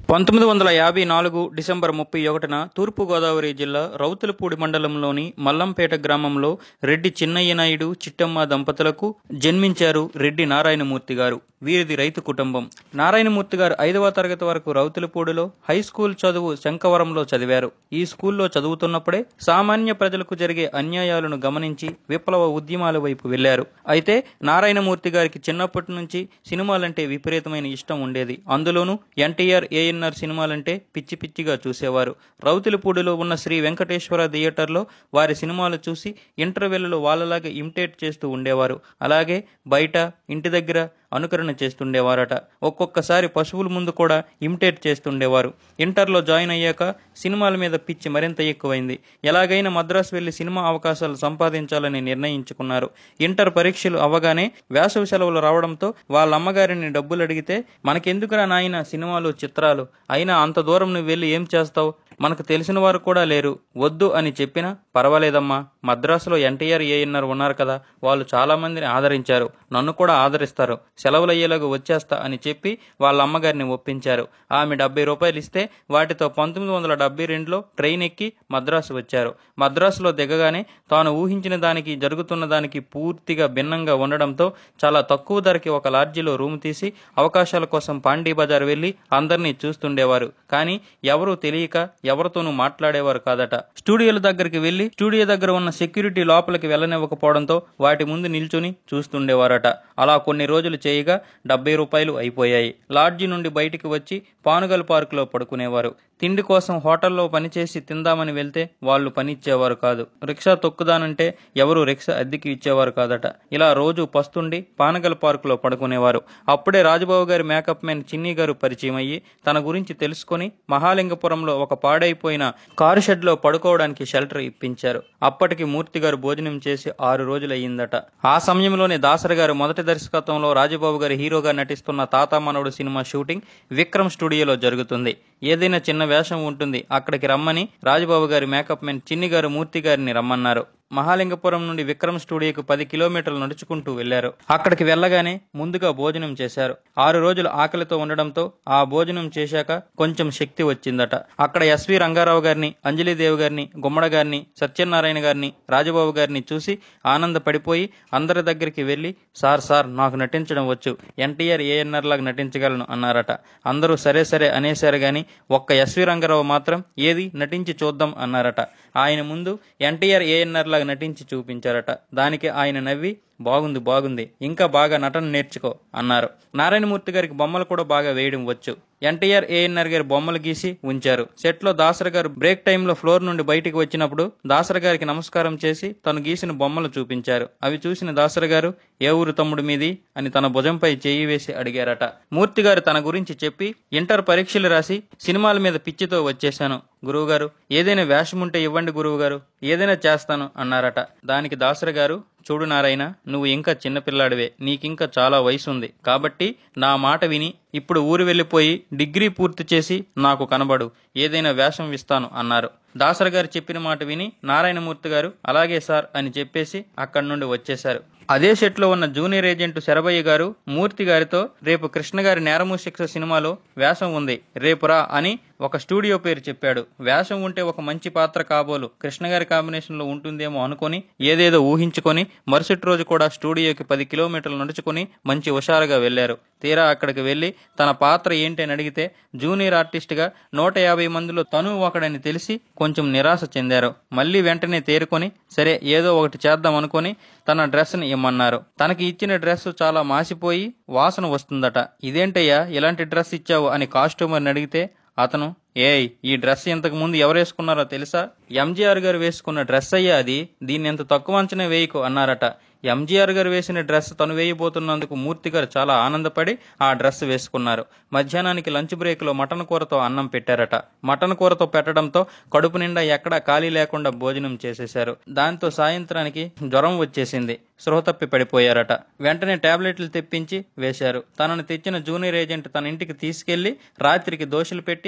పంతొమ్మిది వందల యాభై నాలుగు డిసెంబర్ ముప్పై ఒకటిన తూర్పుగోదావరి జిల్లా రౌతులపూడి మండలంలోని మల్లంపేట గ్రామంలో రెడ్డి చిన్నయ్య నాయుడు చిట్టమ్మ దంపతులకు జన్మించారు రెడ్డి నారాయణమూర్తి గారు వీరిది రైతు కుటుంబం నారాయణమూర్తి గారు ఐదవ తరగతి వరకు రౌతులపూడిలో హై స్కూల్ చదువు శంకవరంలో చదివారు ఈ స్కూల్లో చదువుతున్నప్పుడే సామాన్య ప్రజలకు జరిగే అన్యాయాలను గమనించి విప్లవ ఉద్యమాల వైపు వెళ్లారు అయితే నారాయణమూర్తి గారికి చిన్నప్పటి నుంచి సినిమాలంటే విపరీతమైన ఇష్టం ఉండేది అందులోనూ ఎన్టీఆర్ ఏఎన్ఆర్ సినిమాలంటే పిచ్చి పిచ్చిగా చూసేవారు రౌతులపూడిలో ఉన్న శ్రీ వెంకటేశ్వర థియేటర్లో వారి సినిమాలు చూసి ఇంటర్వెల్లో వాళ్ళలాగా ఇమిటేట్ చేస్తూ ఉండేవారు అలాగే బయట ఇంటి దగ్గర అనుకరణ చేస్తుండేవారట ఒక్కొక్కసారి పశువుల ముందు కూడా ఇమిటేట్ చేస్తుండేవారు ఇంటర్లో జాయిన్ అయ్యాక సినిమాల మీద పిచ్చి మరింత ఎక్కువైంది ఎలాగైనా మద్రాసు వెళ్లి సినిమా అవకాశాలు సంపాదించాలని నిర్ణయించుకున్నారు ఇంటర్ పరీక్షలు అవ్వగానే వేసవి సెలవులు రావడంతో వాళ్ళ అమ్మగారిని డబ్బులు అడిగితే మనకెందుకురా నాయన సినిమాలు చిత్రాలు అయినా అంత దూరం నువ్వు వెళ్ళి ఏం చేస్తావు మనకు తెలిసిన వారు కూడా లేరు వద్దు అని చెప్పినా పర్వాలేదమ్మా మద్రాసులో ఎన్టీఆర్ ఏఎన్ఆర్ ఉన్నారు కదా వాళ్ళు చాలా మందిని ఆదరించారు నన్ను కూడా ఆదరిస్తారు సెలవులు అయ్యేలాగా వచ్చేస్తా అని చెప్పి వాళ్ళ అమ్మగారిని ఒప్పించారు ఆమె డెబ్బై రూపాయలు ఇస్తే వాటితో పంతొమ్మిది వందల డెబ్బై రెండులో ట్రైన్ ఎక్కి మద్రాసు వచ్చారు మద్రాసులో దిగగానే తాను ఊహించిన దానికి జరుగుతున్న దానికి పూర్తిగా భిన్నంగా ఉండడంతో చాలా తక్కువ ధరకి ఒక లాడ్జిలో రూమ్ తీసి అవకాశాల కోసం పాండీ బజార్ వెళ్లి అందరినీ చూస్తుండేవారు కానీ ఎవరూ తెలియక ఎవరితోనూ మాట్లాడేవారు కాదట స్టూడియోల దగ్గరికి వెళ్లి స్టూడియో దగ్గర ఉన్న సెక్యూరిటీ లోపలికి వెళ్ళనివ్వకపోవడంతో వాటి ముందు నిల్చుని చూస్తుండేవారట అలా కొన్ని రోజులు చేయగా డెబ్బై రూపాయలు అయిపోయాయి లాడ్జి నుండి బయటికి వచ్చి పానుగల్ పార్కులో పడుకునేవారు తిండి కోసం హోటల్లో పనిచేసి తిందామని వెళ్తే వాళ్ళు పనిచ్చేవారు కాదు రిక్షా తొక్కుదానంటే ఎవరు రిక్షా అద్దెకి ఇచ్చేవారు కాదట ఇలా రోజు పస్తుండి పానగల్ పార్కులో పడుకునేవారు అప్పుడే రాజుబాబు గారి మేకప్ మ్యాన్ చిన్ని గారు పరిచయం అయ్యి తన గురించి తెలుసుకొని మహాలింగపురంలో ఒక పాడైపోయిన కారు షెడ్ లో పడుకోవడానికి షెల్టర్ ఇప్పించారు అప్పటికి మూర్తి గారు భోజనం చేసి ఆరు రోజులు అయ్యిందట ఆ సమయంలోనే దాసరి గారు మొదటి దర్శకత్వంలో రాజబాబు గారి హీరోగా నటిస్తున్న తాత మనవడు సినిమా షూటింగ్ విక్రమ్ స్టూడియోలో జరుగుతుంది ఏదైనా చిన్న వేషం ఉంటుంది అక్కడికి రమ్మని రాజబాబు గారి మేకప్ మెన్ చిన్ని గారు మూర్తి గారిని రమ్మన్నారు మహాలింగపురం నుండి విక్రమ్ స్టూడియోకు పది కిలోమీటర్లు నడుచుకుంటూ వెళ్లారు అక్కడికి వెళ్ళగానే ముందుగా భోజనం చేశారు ఆరు రోజులు ఆకలితో ఉండడంతో ఆ భోజనం చేశాక కొంచెం శక్తి వచ్చిందట అక్కడ ఎస్వి రంగారావు గారిని అంజలిదేవి గారిని గుమ్మడ గారిని సత్యనారాయణ గారిని రాజబాబు గారిని చూసి ఆనందపడిపోయి అందరి దగ్గరికి వెళ్లి సార్ సార్ నాకు నటించడం వచ్చు ఎన్టీఆర్ ఏఎన్ఆర్ లాగా నటించగలను అన్నారట అందరూ సరే సరే అనేశారు గాని ఒక్క ఎస్వి రంగారావు మాత్రం ఏది నటించి చూద్దాం అన్నారట ఆయన ముందు ఎన్టీఆర్ ఏఎన్ఆర్ లాగా నటించి చూపించారట దానికి ఆయన నవ్వి బాగుంది బాగుంది ఇంకా బాగా నటన నేర్చుకో అన్నారు నారాయణమూర్తి గారికి బొమ్మలు కూడా బాగా వేయడం వచ్చు ఎన్టీఆర్ ఏఎన్ఆర్ గారి బొమ్మలు గీసి ఉంచారు సెట్ లో దాసరి గారు బ్రేక్ టైంలో ఫ్లోర్ నుండి బయటికి వచ్చినప్పుడు దాసరి గారికి నమస్కారం చేసి తను గీసిన బొమ్మలు చూపించారు అవి చూసిన దాసరి గారు ఏ ఊరు తమ్ముడు మీది అని తన భుజంపై చేయి వేసి అడిగారట మూర్తి గారు తన గురించి చెప్పి ఇంటర్ పరీక్షలు రాసి సినిమాల మీద పిచ్చితో వచ్చేశాను గురువుగారు ఏదైనా వేషం ఉంటే ఇవ్వండి గురువుగారు ఏదైనా చేస్తాను అన్నారట దానికి దాసరి గారు చూడు నారాయణ నువ్వు ఇంకా చిన్నపిల్లాడివే నీకింకా చాలా వయసు ఉంది కాబట్టి నా మాట విని ఇప్పుడు ఊరు వెళ్ళిపోయి డిగ్రీ పూర్తి చేసి నాకు కనబడు ఏదైనా వేషం ఇస్తాను అన్నారు దాసరి గారు చెప్పిన మాట విని నారాయణమూర్తి గారు అలాగే సార్ అని చెప్పేసి అక్కడి నుండి వచ్చేశారు అదే సెట్లో ఉన్న జూనియర్ ఏజెంట్ శరభయ్య గారు మూర్తి గారితో రేపు కృష్ణ గారి నేరము శిక్ష సినిమాలో వేషం ఉంది రేపు రా అని ఒక స్టూడియో పేరు చెప్పాడు వేషం ఉంటే ఒక మంచి పాత్ర కాబోలు కృష్ణ గారి కాంబినేషన్ లో ఉంటుందేమో అనుకొని ఏదేదో ఊహించుకొని మరుసటి రోజు కూడా స్టూడియోకి పది కిలోమీటర్లు నడుచుకుని మంచి హుషారుగా వెళ్లారు తీరా అక్కడికి వెళ్లి తన పాత్ర ఏంటి అని అడిగితే జూనియర్ ఆర్టిస్ట్ గా నూట యాభై మందిలో తను ఒకడని తెలిసి కొంచెం నిరాశ చెందారు మళ్ళీ వెంటనే తేరుకొని సరే ఏదో ఒకటి చేద్దాం అనుకొని తన డ్రెస్ ని ఇమ్మన్నారు తనకి ఇచ్చిన డ్రెస్ చాలా మాసిపోయి వాసన వస్తుందట ఇదేంటయ్యా ఇలాంటి డ్రెస్ ఇచ్చావు అని కాస్ట్యూమర్ని అడిగితే అతను ఏయ్ ఈ డ్రెస్ ఇంతకు ముందు ఎవరు వేసుకున్నారో తెలుసా ఎంజీఆర్ గారు వేసుకున్న డ్రెస్ అయ్యా అది దీన్ని ఎంత తక్కువ అంచనా వేయకు అన్నారట ఎంజీఆర్ గారు వేసిన డ్రెస్ తను వేయబోతున్నందుకు మూర్తి గారు చాలా ఆనందపడి ఆ డ్రెస్ వేసుకున్నారు మధ్యాహ్నానికి లంచ్ బ్రేక్ లో మటన్ కూరతో అన్నం పెట్టారట మటన్ కూరతో పెట్టడంతో కడుపు నిండా ఎక్కడా ఖాళీ లేకుండా భోజనం చేసేశారు దాంతో సాయంత్రానికి జ్వరం వచ్చేసింది స్పృహ తప్పి పడిపోయారట వెంటనే టాబ్లెట్లు తెప్పించి వేశారు తనను తెచ్చిన జూనియర్ ఏజెంట్ తన ఇంటికి తీసుకెళ్లి రాత్రికి దోషులు పెట్టి ముప్పై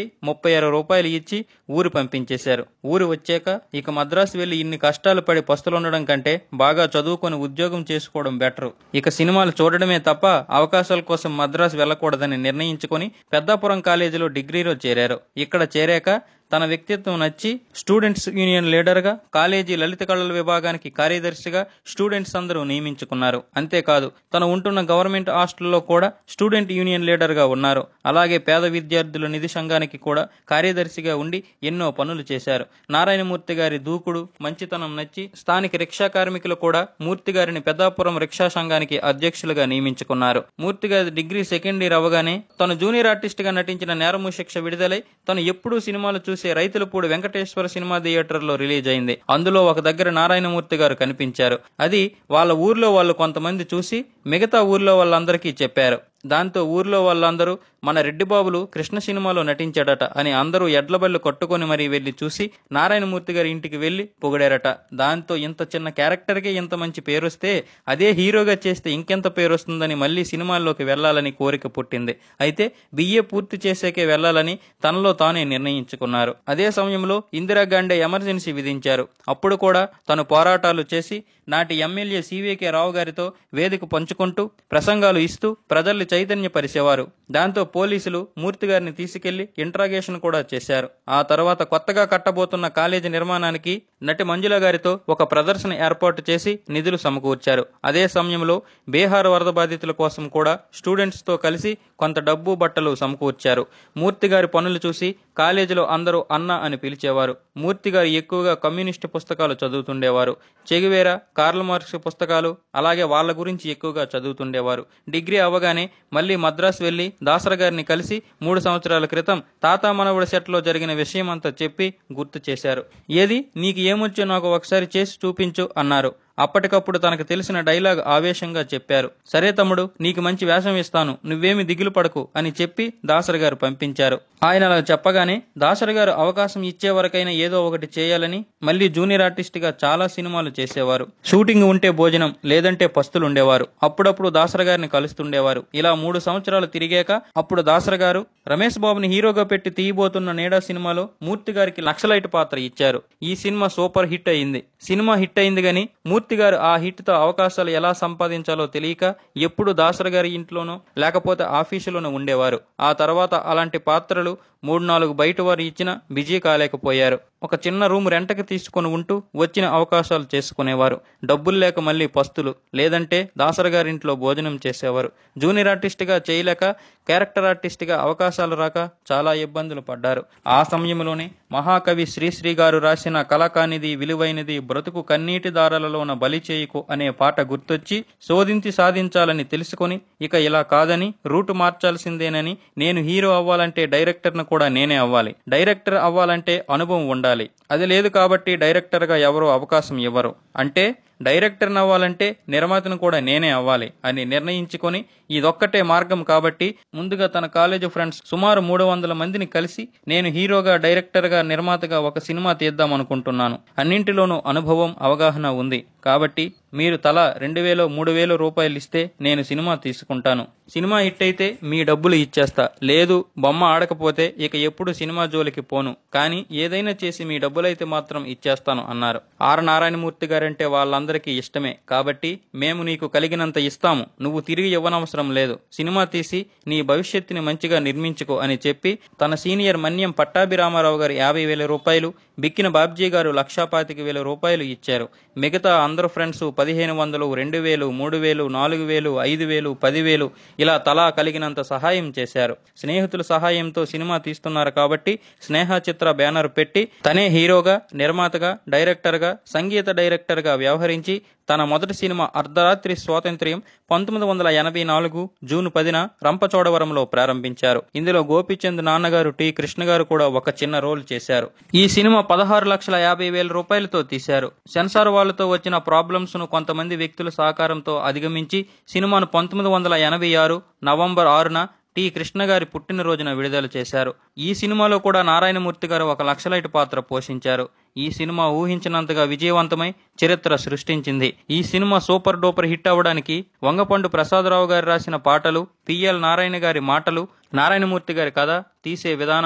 ముప్పై ఆరు రూపాయలు ఇచ్చి ఊరు పంపించేశారు ఊరు వచ్చాక ఇక మద్రాసు వెళ్లి ఇన్ని కష్టాలు పడి పస్తులుండడం కంటే బాగా చదువుకొని ఉద్యోగం చేసుకోవడం బెటరు ఇక సినిమాలు చూడడమే తప్ప అవకాశాల కోసం మద్రాసు వెళ్ళకూడదని నిర్ణయించుకొని పెద్దాపురం కాలేజీలో డిగ్రీలో చేరారు ఇక్కడ చేరాక తన వ్యక్తిత్వం నచ్చి స్టూడెంట్స్ యూనియన్ లీడర్గా కాలేజీ లలిత కళల విభాగానికి కార్యదర్శిగా స్టూడెంట్స్ అందరూ నియమించుకున్నారు అంతేకాదు తను ఉంటున్న గవర్నమెంట్ హాస్టల్లో కూడా స్టూడెంట్ యూనియన్ లీడర్గా ఉన్నారు అలాగే పేద విద్యార్థుల నిధి సంఘానికి కూడా కార్యదర్శిగా ఉండి ఎన్నో పనులు చేశారు నారాయణమూర్తి గారి దూకుడు మంచితనం నచ్చి స్థానిక రిక్షా కార్మికులు కూడా మూర్తి గారిని పెద్దాపురం రిక్షా సంఘానికి అధ్యక్షులుగా నియమించుకున్నారు మూర్తి గారి డిగ్రీ సెకండ్ ఇయర్ అవగానే తను జూనియర్ ఆర్టిస్ట్ గా నటించిన నేరము శిక్ష విడుదలై తను ఎప్పుడూ సినిమాలు చూసే రైతులపూడి వెంకటేశ్వర సినిమా థియేటర్ లో రిలీజ్ అయింది అందులో ఒక దగ్గర నారాయణమూర్తి గారు కనిపించారు అది వాళ్ళ ఊర్లో వాళ్ళు కొంతమంది చూసి మిగతా ఊర్లో వాళ్ళందరికీ చెప్పారు దాంతో ఊర్లో వాళ్ళందరూ మన రెడ్డిబాబులు కృష్ణ సినిమాలో నటించాడట అని అందరూ ఎడ్లబళ్ళు కొట్టుకొని మరీ వెళ్లి చూసి నారాయణమూర్తి గారి ఇంటికి వెళ్లి పొగిడారట దాంతో ఇంత చిన్న క్యారెక్టర్కే ఇంత మంచి పేరొస్తే అదే హీరోగా చేస్తే ఇంకెంత పేరు వస్తుందని మళ్ళీ సినిమాల్లోకి వెళ్లాలని కోరిక పుట్టింది అయితే బిఏ పూర్తి చేసేకే వెళ్లాలని తనలో తానే నిర్ణయించుకున్నారు అదే సమయంలో ఇందిరాగాంధీ ఎమర్జెన్సీ విధించారు అప్పుడు కూడా తను పోరాటాలు చేసి నాటి ఎమ్మెల్యే సివికే రావు గారితో వేదిక పంచుకుంటూ ప్రసంగాలు ఇస్తూ ప్రజల్ని చైతన్యపరిచేవారు దాంతో పోలీసులు మూర్తి గారిని తీసుకెళ్లి ఇంట్రాగేషన్ కూడా చేశారు ఆ తర్వాత కొత్తగా కట్టబోతున్న కాలేజీ నిర్మాణానికి నటి మంజుల గారితో ఒక ప్రదర్శన ఏర్పాటు చేసి నిధులు సమకూర్చారు అదే సమయంలో బీహార్ వరద బాధితుల కోసం కూడా స్టూడెంట్స్ తో కలిసి కొంత డబ్బు బట్టలు సమకూర్చారు మూర్తి గారి పనులు చూసి కాలేజీలో అందరూ అన్న అని పిలిచేవారు మూర్తి గారు ఎక్కువగా కమ్యూనిస్టు పుస్తకాలు చదువుతుండేవారు చెగువేరా కార్ల్ మార్క్స్ పుస్తకాలు అలాగే వాళ్ళ గురించి ఎక్కువగా చదువుతుండేవారు డిగ్రీ అవ్వగానే మళ్ళీ మద్రాసు వెళ్లి దాసర గారిని కలిసి మూడు సంవత్సరాల క్రితం తాతా మనవుడి సెట్లో జరిగిన విషయం అంతా చెప్పి గుర్తు చేశారు ఏది నీకు ఏమొచ్చో నాకు ఒకసారి చేసి చూపించు అన్నారు అప్పటికప్పుడు తనకు తెలిసిన డైలాగ్ ఆవేశంగా చెప్పారు సరే తమ్ముడు నీకు మంచి వేషం ఇస్తాను నువ్వేమి దిగులు పడకు అని చెప్పి దాసరి గారు పంపించారు ఆయన అలా చెప్పగానే దాసరి గారు అవకాశం ఇచ్చే వరకైనా ఏదో ఒకటి చేయాలని మళ్ళీ జూనియర్ ఆర్టిస్ట్ గా చాలా సినిమాలు చేసేవారు షూటింగ్ ఉంటే భోజనం లేదంటే పస్తులు ఉండేవారు అప్పుడప్పుడు దాసరి గారిని కలుస్తుండేవారు ఇలా మూడు సంవత్సరాలు తిరిగాక అప్పుడు దాసరి గారు రమేష్ బాబుని హీరోగా పెట్టి తీయబోతున్న నేడా సినిమాలో మూర్తి గారికి లక్షలైట్ పాత్ర ఇచ్చారు ఈ సినిమా సూపర్ హిట్ అయింది సినిమా హిట్ అయింది గాని మూర్తి గారు ఆ హిట్ తో అవకాశాలు ఎలా సంపాదించాలో తెలియక ఎప్పుడు దాసరి గారి ఇంట్లోనో లేకపోతే ఆఫీసులోనో ఉండేవారు ఆ తర్వాత అలాంటి పాత్రలు మూడు నాలుగు బయట వారు ఇచ్చినా బిజీ కాలేకపోయారు ఒక చిన్న రూమ్ రెంటకి తీసుకుని ఉంటూ వచ్చిన అవకాశాలు చేసుకునేవారు డబ్బులు లేక మళ్ళీ పస్తులు లేదంటే దాసరి గారింట్లో భోజనం చేసేవారు జూనియర్ ఆర్టిస్ట్గా చేయలేక క్యారెక్టర్ ఆర్టిస్ట్గా అవకాశాలు రాక చాలా ఇబ్బందులు పడ్డారు ఆ సమయంలోనే మహాకవి శ్రీశ్రీ గారు రాసిన కళకానిది విలువైనది బ్రతుకు కన్నీటి దారాలలోన బలి చేయకు అనే పాట గుర్తొచ్చి శోధించి సాధించాలని తెలుసుకొని ఇక ఇలా కాదని రూటు మార్చాల్సిందేనని నేను హీరో అవ్వాలంటే డైరెక్టర్ను కూడా నేనే అవ్వాలి డైరెక్టర్ అవ్వాలంటే అనుభవం ఉండాలి అది లేదు కాబట్టి డైరెక్టర్గా ఎవరో అవకాశం ఇవ్వరు అంటే డైరెక్టర్ అవ్వాలంటే నిర్మాతను కూడా నేనే అవ్వాలి అని నిర్ణయించుకొని ఇదొక్కటే మార్గం కాబట్టి ముందుగా తన కాలేజ్ ఫ్రెండ్స్ సుమారు మూడు వందల మందిని కలిసి నేను హీరోగా డైరెక్టర్గా నిర్మాతగా ఒక సినిమా తీద్దాం అనుకుంటున్నాను అన్నింటిలోనూ అనుభవం అవగాహన ఉంది కాబట్టి మీరు తల రెండు వేలు మూడు వేలు రూపాయలు ఇస్తే నేను సినిమా తీసుకుంటాను సినిమా హిట్ అయితే మీ డబ్బులు ఇచ్చేస్తా లేదు బొమ్మ ఆడకపోతే ఇక ఎప్పుడు సినిమా జోలికి పోను కానీ ఏదైనా చేసి మీ డబ్బులైతే మాత్రం ఇచ్చేస్తాను అన్నారు ఆర్ నారాయణమూర్తి గారంటే వాళ్ళందరికీ ఇష్టమే కాబట్టి మేము నీకు కలిగినంత ఇస్తాము నువ్వు తిరిగి ఇవ్వనవసరం లేదు సినిమా తీసి నీ భవిష్యత్తుని మంచిగా నిర్మించుకో అని చెప్పి తన సీనియర్ మన్యం పట్టాభిరామారావు గారు యాభై వేల రూపాయలు బిక్కిన బాబ్జీ గారు లక్షా పాతిక వేల రూపాయలు ఇచ్చారు మిగతా అందరు ఫ్రెండ్స్ పదిహేను వందలు రెండు వేలు మూడు వేలు నాలుగు వేలు ఐదు వేలు పదివేలు ఇలా తలా కలిగినంత సహాయం చేశారు స్నేహితుల సహాయంతో సినిమా తీస్తున్నారు కాబట్టి స్నేహ చిత్ర బ్యానర్ పెట్టి తనే హీరోగా నిర్మాతగా డైరెక్టర్గా సంగీత డైరెక్టర్గా వ్యవహరించి తన మొదటి సినిమా అర్ధరాత్రి స్వాతంత్ర్యం పంతొమ్మిది వందల ఎనభై నాలుగు జూన్ పదిన రంపచోడవరంలో ప్రారంభించారు ఇందులో గోపిచంద్ నాన్నగారు టి కృష్ణ గారు కూడా ఒక చిన్న రోల్ చేశారు ఈ సినిమా పదహారు లక్షల యాభై వేల రూపాయలతో తీశారు సెన్సార్ వాళ్ళతో వచ్చిన ప్రాబ్లమ్స్ ను కొంతమంది వ్యక్తుల సహకారంతో అధిగమించి సినిమాను పంతొమ్మిది వందల ఎనభై ఆరు నవంబర్ ఆరున టి కృష్ణ గారి పుట్టినరోజున విడుదల చేశారు ఈ సినిమాలో కూడా నారాయణమూర్తి గారు ఒక లక్షలైట్ పాత్ర పోషించారు ఈ సినిమా ఊహించినంతగా విజయవంతమై చరిత్ర సృష్టించింది ఈ సినిమా సూపర్ డూపర్ హిట్ అవ్వడానికి వంగపండు ప్రసాదరావు గారు రాసిన పాటలు పిఎల్ నారాయణ గారి మాటలు నారాయణమూర్తి గారి కథ తీసే విధానము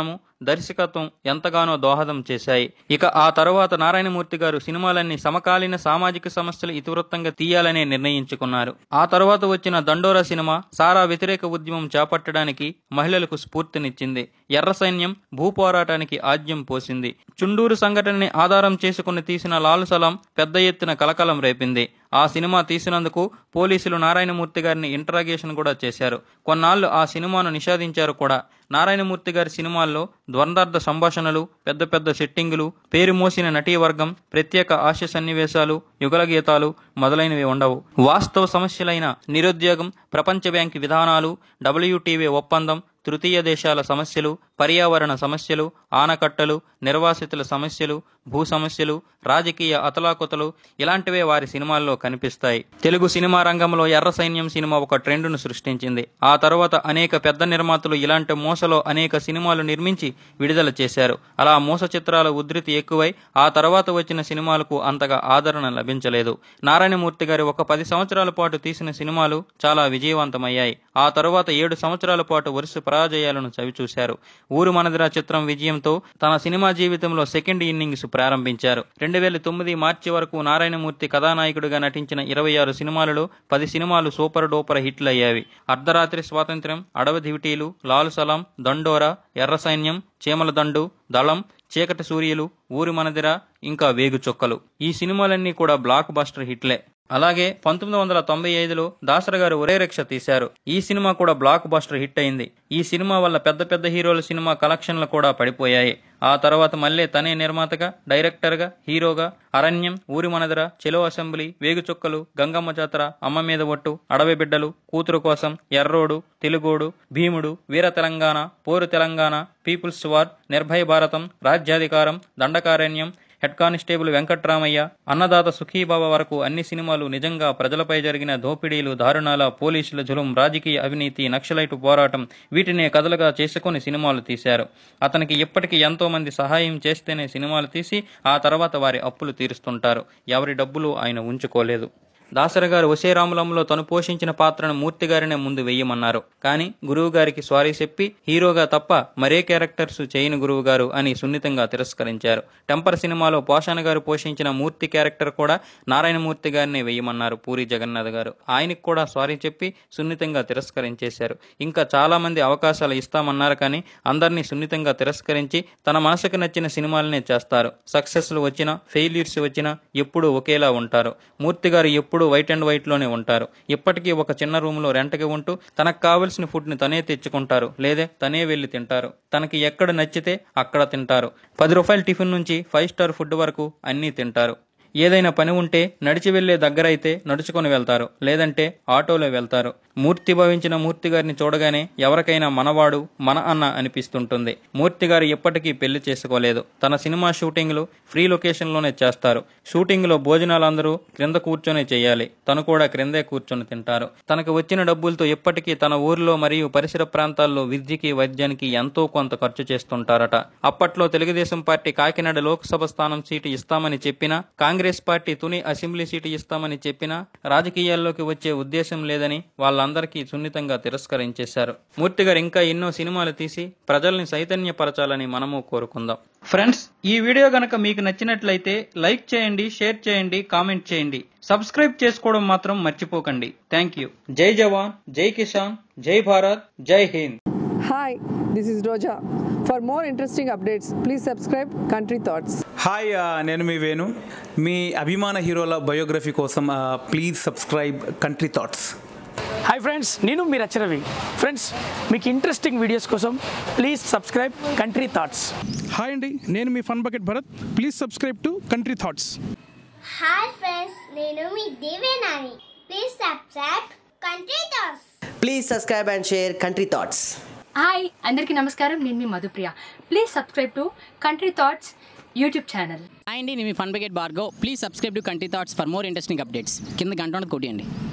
దర్శకత్వం ఎంతగానో దోహదం చేశాయి ఇక ఆ తరువాత నారాయణమూర్తి గారు సినిమాలన్నీ సమకాలీన సామాజిక సమస్యలు ఇతివృత్తంగా తీయాలనే నిర్ణయించుకున్నారు ఆ తర్వాత వచ్చిన దండోరా సినిమా సారా వ్యతిరేక ఉద్యమం చేపట్టడానికి మహిళలకు స్ఫూర్తినిచ్చింది ఎర్ర సైన్యం భూ పోరాటానికి ఆద్యం పోసింది చుండూరు సంఘటనని ఆధారం చేసుకుని తీసిన లాల్ సలాం పెద్ద ఎత్తున కలకలం రేపింది ఆ సినిమా తీసినందుకు పోలీసులు నారాయణమూర్తి గారిని ఇంటరాగేషన్ కూడా చేశారు కొన్నాళ్లు ఆ సినిమాను నిషేధించారు కూడా నారాయణమూర్తి గారి సినిమాల్లో ద్వందార్థ సంభాషణలు పెద్ద పెద్ద సెట్టింగులు పేరు మోసిన నటీవర్గం ప్రత్యేక హాస్య సన్నివేశాలు యుగల గీతాలు మొదలైనవి ఉండవు వాస్తవ సమస్యలైన నిరుద్యోగం ప్రపంచ బ్యాంక్ విధానాలు డబ్ల్యూటీవీ ఒప్పందం తృతీయ దేశాల సమస్యలు పర్యావరణ సమస్యలు ఆనకట్టలు నిర్వాసితుల సమస్యలు భూ సమస్యలు రాజకీయ అతలాకుతలు ఇలాంటివే వారి సినిమాల్లో కనిపిస్తాయి తెలుగు సినిమా రంగంలో ఎర్ర సైన్యం సినిమా ఒక ట్రెండ్ను సృష్టించింది ఆ తర్వాత అనేక పెద్ద నిర్మాతలు ఇలాంటి మూసలో అనేక సినిమాలు నిర్మించి విడుదల చేశారు అలా మూస చిత్రాల ఉధృతి ఎక్కువై ఆ తర్వాత వచ్చిన సినిమాలకు అంతగా ఆదరణ లభించలేదు నారాయణమూర్తి గారి ఒక పది సంవత్సరాల పాటు తీసిన సినిమాలు చాలా విజయవంతమయ్యాయి ఆ తర్వాత ఏడు సంవత్సరాల పాటు వరుస పరాజయాలను చవిచూశారు ఊరు మనదిరా చిత్రం విజయంతో తన సినిమా జీవితంలో సెకండ్ ఇన్నింగ్స్ ప్రారంభించారు రెండు వేల తొమ్మిది మార్చి వరకు నారాయణమూర్తి కథానాయకుడిగా నటించిన ఇరవై ఆరు సినిమాలలో పది సినిమాలు సూపర్ డూపర్ హిట్లు అయ్యావి అర్ధరాత్రి స్వాతంత్ర్యం అడవి దివిటీలు లాల్ సలాం దండోరా ఎర్ర సైన్యం చీమల దండు దళం చీకటి సూర్యులు ఊరి మనదిర ఇంకా వేగు చొక్కలు ఈ సినిమాలన్నీ కూడా బ్లాక్ బస్టర్ హిట్లే అలాగే పంతొమ్మిది వందల తొంభై ఐదులో దాసర గారు ఒరే రిక్ష తీశారు ఈ సినిమా కూడా బ్లాక్ బస్టర్ హిట్ అయింది ఈ సినిమా వల్ల పెద్ద పెద్ద హీరోల సినిమా కలెక్షన్లు కూడా పడిపోయాయి ఆ తర్వాత మళ్ళీ తనే నిర్మాతగా డైరెక్టర్గా హీరోగా అరణ్యం ఊరి మనదర చెలో అసెంబ్లీ వేగుచుక్కలు గంగమ్మ జాతర అమ్మ మీద ఒట్టు అడవి బిడ్డలు కూతురు కోసం ఎర్రోడు తెలుగోడు భీముడు Veera Telangana Poru Telangana people's war Nirbhaya Bharatam Rajyadhikaram Dandakaranyam head constable Venkatramayya Annadata Sukhibaba వరకు అన్ని సినిమాలు నిజంగా ప్రజలపై జరిగిన దోపిడీలు దారుణాల పోలీసుల జులుం రాజకీయ అవినీతి నక్సలైటు పోరాటం వీటినే కథలుగా చేసుకుని సినిమాలు తీశారు అతనికి ఇప్పటికీ ఎంతో మంది సహాయం చేస్తేనే సినిమాలు తీసి ఆ తర్వాత వారి అప్పులు తీరుస్తుంటారు ఎవరి డబ్బులు ఆయన ఉంచుకోలేదు దాసరి గారు వశేరాములంలో తను పోషించిన పాత్రను మూర్తి గారినే ముందు వెయ్యమన్నారు కానీ గురువు గారికి స్వారీ చెప్పి హీరోగా తప్ప మరే క్యారెక్టర్స్ చేయని గురువు గారు అని సున్నితంగా తిరస్కరించారు టెంపర్ సినిమాలో పోషణ గారు పోషించిన మూర్తి క్యారెక్టర్ కూడా నారాయణమూర్తి గారినే వెయ్యమన్నారు పూరి జగన్నాథ్ గారు ఆయనకు కూడా స్వారీ చెప్పి సున్నితంగా తిరస్కరించేశారు ఇంకా చాలా మంది అవకాశాలు ఇస్తామన్నారు కానీ అందరినీ సున్నితంగా తిరస్కరించి తన మనసుకు నచ్చిన సినిమాలనే చేస్తారు సక్సెస్లు వచ్చినా ఫెయిల్యూర్స్ వచ్చినా ఎప్పుడూ ఒకేలా ఉంటారు మూర్తి గారు ఎప్పుడూ వైట్ అండ్ వైట్ లోనే ఉంటారు ఇప్పటికీ ఒక చిన్న రూమ్ లో రెంట్కి ఉంటూ తనకు కావలసిన ఫుడ్ ని తనే తెచ్చుకుంటారు లేదే తనే వెళ్లి తింటారు తనకి ఎక్కడ నచ్చితే అక్కడ తింటారు పది రూపాయల టిఫిన్ నుంచి ఫైవ్ స్టార్ ఫుడ్ వరకు అన్నీ తింటారు ఏదైనా పని ఉంటే నడిచి వెళ్లే దగ్గర అయితే నడుచుకొని వెళ్తారు లేదంటే ఆటోలో వెళ్తారు మూర్తి భవించిన మూర్తి గారిని చూడగానే ఎవరికైనా మనవాడు మన అన్న అనిపిస్తుంటుంది మూర్తి గారు ఎప్పటికీ పెళ్లి చేసుకోలేదు తన సినిమా షూటింగ్లు ఫ్రీ లొకేషన్లోనే చేస్తారు షూటింగ్లో భోజనాలు అందరూ క్రింద కూర్చొని చేయాలి తను కూడా క్రిందే కూర్చొని తింటారు తనకు వచ్చిన డబ్బులతో ఎప్పటికీ తన ఊర్లో మరియు పరిసర ప్రాంతాల్లో విద్యకి వైద్యానికి ఎంతో కొంత ఖర్చు చేస్తుంటారట అప్పట్లో తెలుగుదేశం పార్టీ కాకినాడ లోక్సభ స్థానం సీటు ఇస్తామని చెప్పినా Congress party Tuni assembly seat ఇస్తామని చెప్పినా రాజకీయాల్లోకి వచ్చే ఉద్దేశం లేదని వాళ్ళందరికీ సున్నితంగా తిరస్కరించేశారు మూర్తి గారు ఇంకా ఎన్నో సినిమాలు తీసి ప్రజల్ని చైతన్యపరచాలని మనము కోరుకుందాం ఫ్రెండ్స్ ఈ వీడియో గనక మీకు నచ్చినట్లయితే లైక్ చేయండి షేర్ చేయండి కామెంట్ చేయండి సబ్స్క్రైబ్ చేసుకోవడం మాత్రం మర్చిపోకండి థ్యాంక్ యూ జై జవాన్ జై కిసాన్ జై భారత్ జై Hind Hi, this is Roja. For more interesting updates, please subscribe Country Thoughts. Hi ఆ, నేను మీ వేణు మీ అభిమాన హీరోల బయోగ్రఫీ కోసం ఆ, please subscribe Country Thoughts hi friends నేను మీ రచరవి ఫ్రెండ్స్ మీకు ఇంట్రెస్టింగ్ వీడియోస్ కోసం please subscribe Country Thoughts hi అండి నేను మీ fun bucket Bharath please subscribe to Country Thoughts hi friends నేను మీ Devenani please subscribe Country Thoughts Please subscribe and share Country Thoughts. హాయ్ అందరికీ నమస్కారం నేను మీ Madhupriya please subscribe to Country Thoughts YouTube channel hi అండి నేను మీ fun bucket Bhargav please subscribe to Country Thoughts for more interesting updates కింద గంట ఉన్నది కొట్టియండి